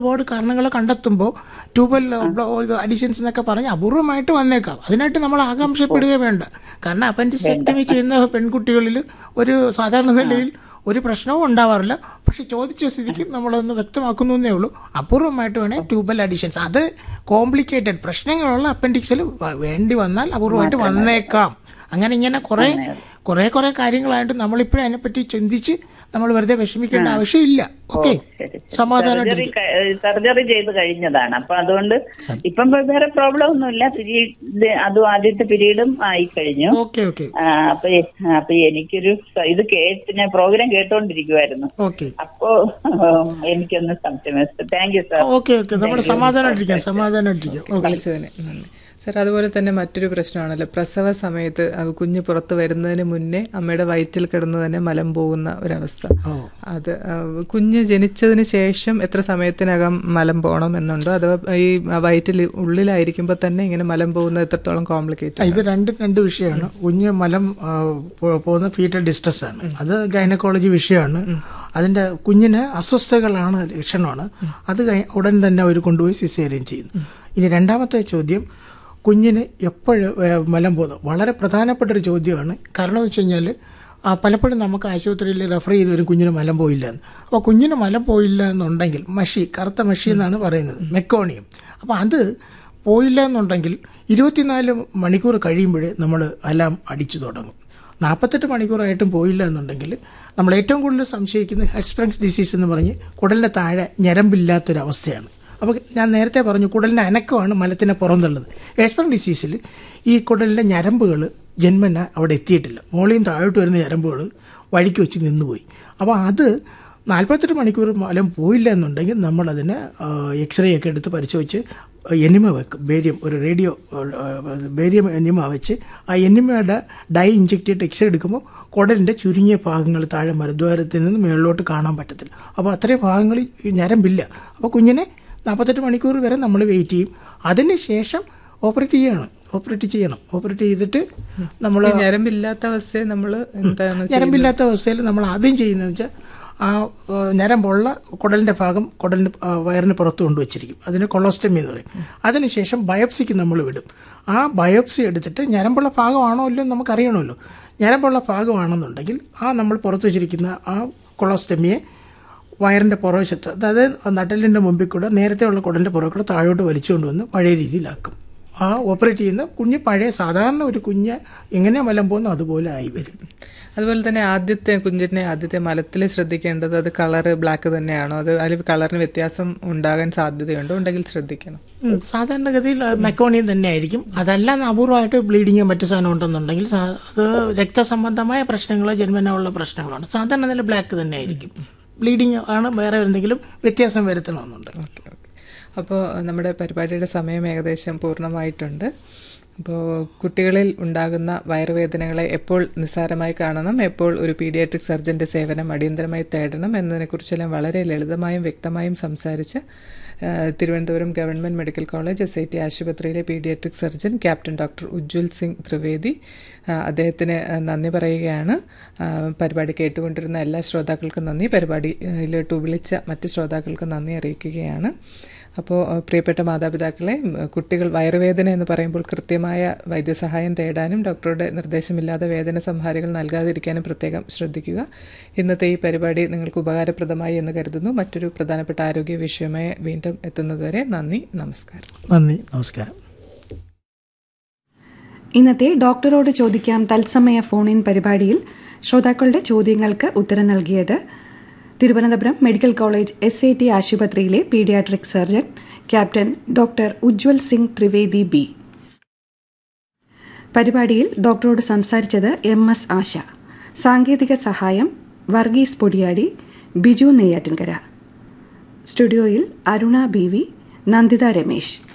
ഒരുപാട് കാരണങ്ങൾ കണ്ടെത്തുമ്പോൾ ട്യൂബൽ അഡിഷൻസ് എന്നൊക്കെ പറഞ്ഞ് അപൂർവമായിട്ട് വന്നേക്കാം അതിനായിട്ട് നമ്മൾ ആകാംക്ഷപ്പെടുക വേണ്ട കാരണം അപ്പൻഡിസെക്ടമി ചെയ്യുന്ന പെൺകുട്ടികളിൽ ഒരു സാധാരണ നിലയിൽ ഒരു പ്രശ്നവും ഉണ്ടാവാറില്ല പക്ഷെ ചോദിച്ച സ്ഥിതിക്ക് നമ്മളൊന്ന് വ്യക്തമാക്കുന്നു എന്നേ ഉള്ളൂ അപൂർവമായിട്ട് വേണേൽ ട്യൂബൽ അഡിഷൻസ് അത് കോംപ്ലിക്കേറ്റഡ് പ്രശ്നങ്ങളുള്ള അപ്പൻഡിക്സിൽ വേണ്ടി വന്നാൽ അപൂർവമായിട്ട് വന്നേക്കാം അങ്ങനെ ഇങ്ങനെ കുറേ കുറേ കുറേ കാര്യങ്ങളായിട്ട് നമ്മളിപ്പോഴും അതിനെപ്പറ്റി ചിന്തിച്ച് നമ്മൾ വെറുതെ വിഷമിക്കേണ്ട ആവശ്യമില്ല ഓക്കെ സർജറി സർജറി ചെയ്ത് കഴിഞ്ഞതാണ് അപ്പൊ അതുകൊണ്ട് ഇപ്പം വേറെ പ്രോബ്ലം ഒന്നുമില്ല പീരീഡ് അതും ആദ്യത്തെ പീരീഡും ആയി കഴിഞ്ഞു ഓക്കെ ഓക്കെ ആ, അപ്പൊ എ- അപ്പൊ എനിക്കൊരു സ- ഇത് കേട്ട് ഞാൻ പ്രോഗ്രാം കേട്ടോണ്ടിരിക്കുവായിരുന്നു ഓക്കെ അപ്പോ ഉം, എനിക്കൊന്ന് സംശയം thank you sir okay okay നമ്മൾ സമാധാനമായിട്ടിരിക്കാം സമാധാനമായിട്ടിരിക്കാം ഓക്കെ വിളിച്ചതിന് നന്ദി സാർ അതുപോലെ തന്നെ മറ്റൊരു പ്രശ്നമാണല്ലോ പ്രസവ സമയത്ത് അത് കുഞ്ഞ് പുറത്ത് വരുന്നതിന് മുന്നേ അമ്മയുടെ വയറ്റിൽ കിടന്ന് തന്നെ മലം പോകുന്ന ഒരവസ്ഥ ഓ അത് ആ, കുഞ്ഞ് ജനിച്ചതിന് ശേഷം എത്ര സമയത്തിനകം മലം പോകണം എന്നുണ്ടോ അഥവാ ഈ വയറ്റിൽ ഉള്ളിലായിരിക്കുമ്പോൾ തന്നെ ഇങ്ങനെ മലം പോകുന്നത് എത്രത്തോളം കോംപ്ലിക്കേറ്റഡ് ഇത് രണ്ട് രണ്ട് വിഷയമാണ് കുഞ്ഞ് മലം ആ, പോ- പോകുന്ന ഫീറ്റൽ ഡിസ്ട്രസ് ആണ് അത് ഗൈനക്കോളജി വിഷയമാണ് അതിന്റെ കുഞ്ഞിന് അസ്വസ്ഥതകളാണ് ലക്ഷണമാണ് അത് കഴി- ഉടൻ തന്നെ അവർ കൊണ്ടുപോയി സിസേറിയൻ ചെയ്യുന്നു ഇനി രണ്ടാമത്തെ ചോദ്യം കുഞ്ഞിന് എപ്പോഴും മലം പോകുന്നു വളരെ പ്രധാനപ്പെട്ട ഒരു ചോദ്യമാണ് കാരണം എന്ന് വെച്ച് കഴിഞ്ഞാൽ പലപ്പോഴും നമുക്ക് ആശുപത്രിയിൽ റെഫർ ചെയ്ത് വരും കുഞ്ഞിന് മലം പോയില്ല എന്ന് അപ്പോൾ കുഞ്ഞിന് മലം പോയില്ല എന്നുണ്ടെങ്കിൽ മഷി കറുത്ത മഷി എന്നാണ് പറയുന്നത് മെക്കോണിയം അപ്പോൾ അത് പോയില്ല എന്നുണ്ടെങ്കിൽ ഇരുപത്തിനാല് മണിക്കൂർ കഴിയുമ്പോഴേ നമ്മൾ അലാം അടിച്ചു തുടങ്ങും നാൽപ്പത്തെട്ട് മണിക്കൂറായിട്ടും പോയില്ല എന്നുണ്ടെങ്കിൽ നമ്മൾ ഏറ്റവും കൂടുതൽ സംശയിക്കുന്നത് ഹെഡ് സ്പ്രിങ്സ് ഡിസീസ് എന്ന് പറഞ്ഞ് കുടലിൻ്റെ താഴെ ഞരമ്പില്ലാത്തൊരവസ്ഥയാണ് അപ്പോൾ ഞാൻ നേരത്തെ പറഞ്ഞു കുടലിൻ്റെ അനക്കമാണ് മലത്തിനെ പുറന്തള്ളുന്നത് ഹെഡ് സ്പ്രിങ് ഡിസീസിൽ ഈ കുടലിൻ്റെ ഞരമ്പുകൾ ജന്മന അവിടെ എത്തിയിട്ടില്ല മോളിയും താഴോട്ട് വരുന്ന ഞരമ്പുകൾ വഴിക്ക് വെച്ച് നിന്നുപോയി അപ്പോൾ അത് നാൽപ്പത്തെട്ട് മണിക്കൂർ മലം പോയില്ല എന്നുണ്ടെങ്കിൽ നമ്മളതിന് എക്സ്റേ ഒക്കെ എടുത്ത് പരിശോധിച്ച് എനിമ വെക്കും ബേരിയം ഒരു റേഡിയോ ബേരിയം എനിമ വെച്ച് ആ എനിമയുടെ ഡൈ ഇഞ്ചെക്ട് ചെയ്തിട്ട് എക്സ്റേ എടുക്കുമ്പോൾ കുടലിൻ്റെ ചുരുങ്ങിയ ഭാഗങ്ങൾ താഴെ മരുദ്വാരത്തിൽ നിന്ന് മുകളിലോട്ട് കാണാൻ പറ്റത്തില്ല അപ്പോൾ അത്രയും ഭാഗങ്ങളിൽ ഈ ഞരമ്പില്ല അപ്പോൾ കുഞ്ഞിനെ നാൽപ്പത്തെട്ട് മണിക്കൂർ വരെ നമ്മൾ വെയിറ്റ് ചെയ്യും അതിന് ശേഷം ഓപ്പറേറ്റ് ചെയ്യണം ഓപ്പറേറ്റ് ചെയ്യണം ഓപ്പറേറ്റ് ചെയ്തിട്ട് നമ്മൾ ഞരമ്പില്ലാത്ത അവസ്ഥയെ നമ്മൾ എന്താണ് ഞരമ്പില്ലാത്ത അവസ്ഥയിൽ നമ്മൾ ആദ്യം ചെയ്യുന്നതെന്ന് വെച്ചാൽ ആ ആ, ഞരമ്പുള്ള കുടലിൻ്റെ ഭാഗം കുടലിന് ആ, വയറിന് പുറത്ത് കൊണ്ടുവച്ചിരിക്കും അതിന് കൊളോസ്റ്റമി എന്ന് പറയും അതിനുശേഷം ബയോപ്സിക്ക് നമ്മൾ വിടും ആ ബയോപ്സി എടുത്തിട്ട് ഞരമ്പുള്ള ഭാഗമാണോ ഇല്ലയോ എന്ന് നമുക്കറിയണമല്ലോ ഞരമ്പുള്ള ഭാഗമാണെന്നുണ്ടെങ്കിൽ ആ നമ്മൾ പുറത്ത് വെച്ചിരിക്കുന്ന ആ കൊളോസ്റ്റമിയെ വയറിൻ്റെ പുറവശത്ത് അതായത് നട്ടലിൻ്റെ മുമ്പിൽ കൂടെ നേരത്തെ ഉള്ള കുടലിൻ്റെ പുറകെ കൂടെ താഴോട്ട് വലിച്ചുകൊണ്ട് വന്ന് പഴയ രീതിയിലാക്കും ആ ഓപ്പറേറ്റ് ചെയ്യുന്ന കുഞ്ഞ് പഴയ സാധാരണ ഒരു കുഞ്ഞ് എങ്ങനെ മലം പോകുന്നു അതുപോലെ ആയി വരും അതുപോലെ തന്നെ ആദ്യത്തെ കുഞ്ഞിന്റെ ആദ്യത്തെ മലത്തിൽ ശ്രദ്ധിക്കേണ്ടത് അത് കളറ് ബ്ലാക്ക് തന്നെയാണോ അത് അതിൽ കളറിന് വ്യത്യാസം ഉണ്ടാകാൻ സാധ്യതയുണ്ടോ ഉണ്ടെങ്കിൽ ശ്രദ്ധിക്കണം ഉം, സാധാരണഗതിയിൽ മെക്കോണിയം തന്നെ ആയിരിക്കും അതല്ല അപൂർവമായിട്ട് ബ്ലീഡിങ്ങോ മറ്റു സാധനം ഉണ്ടെന്നുണ്ടെങ്കിൽ സാ- അത് രക്തസംബന്ധമായ പ്രശ്നങ്ങളോ ജന്മനമുള്ള പ്രശ്നങ്ങളാണ് സാധാരണ നില ബ്ലാക്ക് തന്നെ ആയിരിക്കും ബ്ലീഡിങ് ആണ് വേറെ എന്തെങ്കിലും വ്യത്യാസം വരുത്തണമെന്നുണ്ട് ഓക്കെ ഓക്കെ അപ്പോൾ നമ്മുടെ പരിപാടിയുടെ സമയം ഏകദേശം പൂർണ്ണമായിട്ടുണ്ട് അപ്പോൾ കുട്ടികളിൽ ഉണ്ടാകുന്ന വയറുവേദനകളെ എപ്പോൾ നിസ്സാരമായി കാണണം എപ്പോൾ ഒരു പീഡിയാട്രിക് സർജൻ്റെ സേവനം അടിയന്തരമായി തേടണം എന്നതിനെക്കുറിച്ചെല്ലാം വളരെ ലളിതമായും വ്യക്തമായും സംസാരിച്ച് ആ, Thiruvananthapuram government medical college S I T ആശുപത്രിയിലെ paediatric surgeon captain doctor Ujjwal Singh Trivedi ആ, അദ്ദേഹത്തിന് ആ, നന്ദി പറയുകയാണ് ആ, പരിപാടി കേട്ടുകൊണ്ടിരുന്ന എല്ലാ ശ്രോതാക്കൾക്കും നന്ദി പരിപാടിയിലോട്ട് വിളിച്ച മറ്റ് ശ്രോതാക്കൾക്കും നന്ദി അറിയിക്കുകയാണ് അപ്പോൾ അഹ് പ്രിയപ്പെട്ട മാതാപിതാക്കളെ ഉം, കുട്ടികൾ വയറുവേദന എന്ന് പറയുമ്പോൾ കൃത്യമായ വൈദ്യസഹായം തേടാനും ഡോക്ടറുടെ നിർദ്ദേശമില്ലാതെ വേദന സംഹാരികൾ നൽകാതിരിക്കാനും പ്രത്യേകം ശ്രദ്ധിക്കുക ഇന്നത്തെ ഈ പരിപാടി നിങ്ങൾക്ക് ഉപകാരപ്രദമായി എന്ന് കരുതുന്നു മറ്റൊരു പ്രധാനപ്പെട്ട ആരോഗ്യ വിഷയമായി വീണ്ടും എത്തുന്നതുവരെ നന്ദി നമസ്കാരം നന്ദി നമസ്കാരം ഇന്നത്തെ ഡോക്ടറോട് ചോദിക്കാം തത്സമയ ഫോൺ ഇൻ പരിപാടിയിൽ ശ്രോതാക്കളുടെ ചോദ്യങ്ങൾക്ക് ഉത്തരം നൽകിയത് Thiruvananthapuram medical college S I T ആശുപത്രിയിലെ paediatric surgeon captain doctor Ujjwal Singh Trivedi B പരിപാടിയിൽ ഡോക്ടറോട് സംസാരിച്ചത് എം എസ് ആശ സാങ്കേതിക സഹായം വർഗീസ് പൊടിയാടി ബിജു നെയ്യാറ്റിൻകര സ്റ്റുഡിയോയിൽ അരുണ ബി വി നന്ദിത രമേശ്